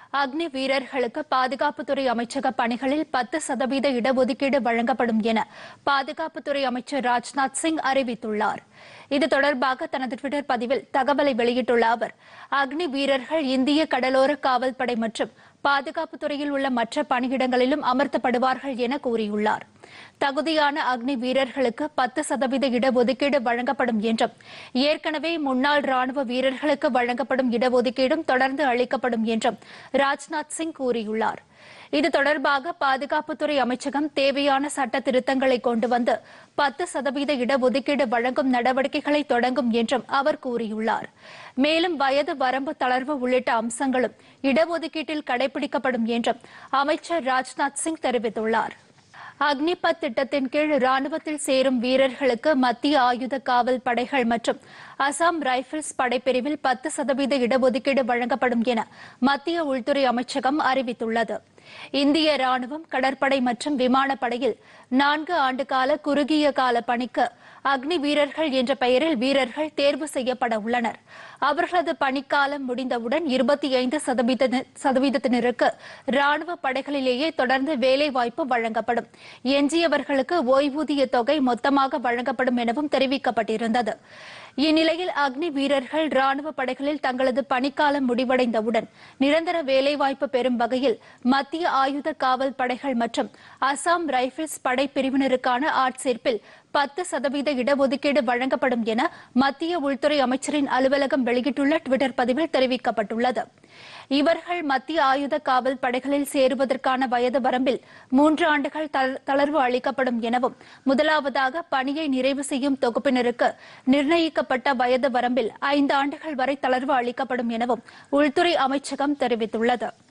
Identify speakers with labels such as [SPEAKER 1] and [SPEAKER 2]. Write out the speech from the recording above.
[SPEAKER 1] அக்னி வீரர்களுக்கு பாதுகாப்புத்துறை அமைச்சக பணிகளில் பத்து சதவீத இடஒதுக்கீடு வழங்கப்படும் என பாதுகாப்புத்துறை அமைச்சர் ராஜ்நாத் சிங் அறிவித்துள்ளார் இது தொடர்பாக தனது டுவிட்டர் பதிவில் தகவலை வெளியிட்டுள்ள அவர் அக்னி வீரர்கள் இந்திய கடலோர காவல்படை மற்றும் பாதுகாப்புத் துறையில் உள்ள மற்ற பணியிடங்களிலும் அமர்த்தப்படுவார்கள் என கூறியுள்ளார் தகுதியான அக்னி வீரர்களுக்கு பத்து சதவீத இடஒதுக்கீடு வழங்கப்படும் என்றும் ஏற்கனவே முன்னாள் ராணுவ வீரர்களுக்கு வழங்கப்படும் இடஒதுக்கீடும் தொடர்ந்து அளிக்கப்படும் என்றும் ராஜ்நாத் சிங் கூறியுள்ளார் இது தொடர்பாக பாதுகாப்புத்துறை அமைச்சகம் தேவையான சட்ட திருத்தங்களை கொண்டு வந்து பத்து சதவீத இடஒதுக்கீடு வழங்கும் நடவடிக்கைகளை தொடங்கும் என்றும் அவர் கூறியுள்ளார் மேலும் வயது வரம்பு தளர்வு உள்ளிட்ட அம்சங்களும் இடஒதுக்கீட்டில் கடைபிடிக்கப்படும் என்றும் அமைச்சர் ராஜ்நாத் சிங் தெரிவித்துள்ளார் அக்னிபத் திட்டத்தின் கீழ் ராணுவத்தில் சேரும் வீரர்களுக்கு மத்திய ஆயுத காவல் படைகள் மற்றும் அசாம் ரைபிள்ஸ் படைப்பிரிவில் பத்து சதவீத இடஒதுக்கீடு வழங்கப்படும் என மத்திய உள்துறை அமைச்சகம் அறிவித்துள்ளது இந்திய ராணுவம் கடற்படை மற்றும் விமானப்படையில் நான்கு ஆண்டுகால குறுகிய கால பணிக்கு அக்னி வீரர்கள் என்ற பெயரில் வீரர்கள் தேர்வு செய்யப்பட உள்ளனர் அவர்களது பணிக்காலம் முடிந்தவுடன் இருபத்தி ஐந்து சதவீதத்தினருக்கு ராணுவ படைகளிலேயே தொடர்ந்து வேலைவாய்ப்பு வழங்கப்படும் எஞ்சியவர்களுக்கு ஓய்வூதிய தொகை மொத்தமாக வழங்கப்படும் எனவும் தெரிவிக்கப்பட்டிருந்தது இந்நிலையில் அக்னி வீரர்கள் ராணுவ படைகளில் தங்களது பணிக்காலம் முடிவடைந்தவுடன் நிரந்தர வேலைவாய்ப்பு பெறும் வகையில் மத்திய ஆயுத காவல் படைகள் மற்றும் அசாம் ரைபிள்ஸ் படை பிரிவினருக்கான ஆட்சேர்ப்பில் பத்து சதவீத இடஒதுக்கீடு வழங்கப்படும் என மத்திய உள்துறை அமைச்சரின் அலுவலகம் வெளியிட்டுள்ள டுவிட்டர் பதிவில் தெரிவிக்கப்பட்டுள்ளது இவர்கள் மத்திய ஆயுத காவல் படைகளில் சேருவதற்கான வயது வரம்பில் மூன்று ஆண்டுகள் தள- தளர்வு அளிக்கப்படும் எனவும் முதலாவதாக பணியை நிறைவு செய்யும் தொகுப்பினருக்கு நிர்ணயிக்கப்பட்ட வயது வரம்பில் ஐந்து ஆண்டுகள் வரை தளர்வு அளிக்கப்படும் எனவும் உள்துறை அமைச்சகம் தெரிவித்துள்ளது